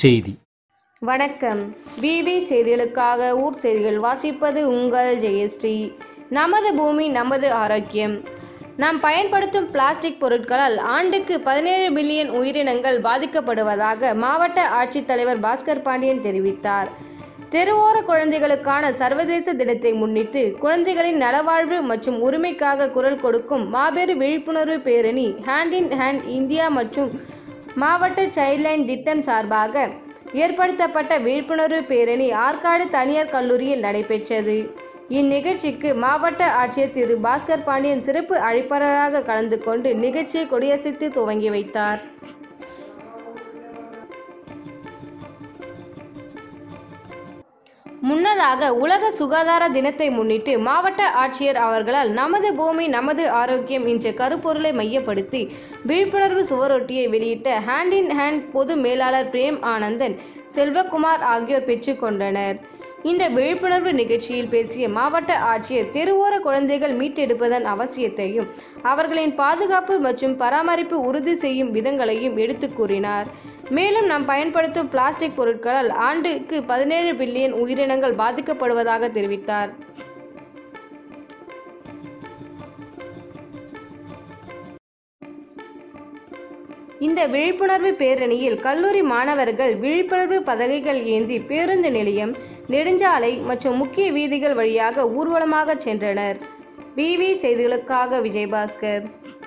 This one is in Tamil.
செய்தி வணக்கம் பிபி செய்திகளுக்காக ஊர் செய்திகள் வாசிப்பது உங்கள் ஜெயஸ்ரீ நமது பூமி நமது ஆரோக்கியம் நாம் பயன்படுத்தும் பிளாஸ்டிக் பொருட்களால் ஆண்டுக்கு பதினேழு பில்லியன் உயிரினங்கள் பாதிக்கப்படுவதாக மாவட்ட ஆட்சித்தலைவர் பாஸ்கர் பாண்டியன் தெரிவித்தார் தெருவோர குழந்தைகளுக்கான சர்வதேச தினத்தை முன்னிட்டு குழந்தைகளின் நலவாழ்வு மற்றும் உரிமைக்காக குரல் கொடுக்கும் மாபெரும் விழிப்புணர்வு பேரணி ஹேண்ட் இன் ஹேண்ட் இந்தியா மற்றும் மாவட்ட சைல்ட்லைன் திட்டம் சார்பாக ஏற்படுத்தப்பட்ட விழிப்புணர்வு பேரணி ஆற்காடு தனியார் கல்லூரியில் நடைபெற்றது இந்நிகழ்ச்சிக்கு மாவட்ட ஆட்சியர் திரு பாஸ்கர் பாண்டியன் சிறப்பு அழைப்பாளராக கலந்து கொண்டு நிகழ்ச்சியை கொடியசைத்து துவங்கி வைத்தார் முன்னதாக உலக சுகாதார தினத்தை முன்னிட்டு மாவட்ட ஆட்சியர் அவர்களால் நமது பூமி நமது ஆரோக்கியம் என்ற கருப்பொருளை மையப்படுத்தி விழிப்புணர்வு சுவரொட்டியை வெளியிட்ட ஹேண்ட் இன் ஹேண்ட் பொது மேலாளர் பிரேம் ஆனந்தன் செல்வகுமார் ஆகியோர் பெற்றுக்கொண்டனர் இந்த விழிப்புணர்வு நிகழ்ச்சியில் பேசிய மாவட்ட ஆட்சியர் தெருவோர குழந்தைகள் மீட்டெடுப்பதன் அவசியத்தையும் அவர்களின் பாதுகாப்பு மற்றும் பராமரிப்பு உறுதி செய்யும் விதங்களையும் எடுத்துக் கூறினார் மேலும் நாம் பயன்படுத்தும் பிளாஸ்டிக் பொருட்களால் ஆண்டுக்கு பதினேழு பில்லியன் உயிரினங்கள் பாதிக்கப்படுவதாக தெரிவித்தார் இந்த விழிப்புணர்வு பேரணியில் கல்லூரி மாணவர்கள் விழிப்புணர்வு பதகைகள் ஏந்தி பேருந்து நிலையம் நெடுஞ்சாலை மற்றும் முக்கிய வீதிகள் வழியாக ஊர்வலமாக சென்றனர் பிவி செய்திகளுக்காக விஜயபாஸ்கர்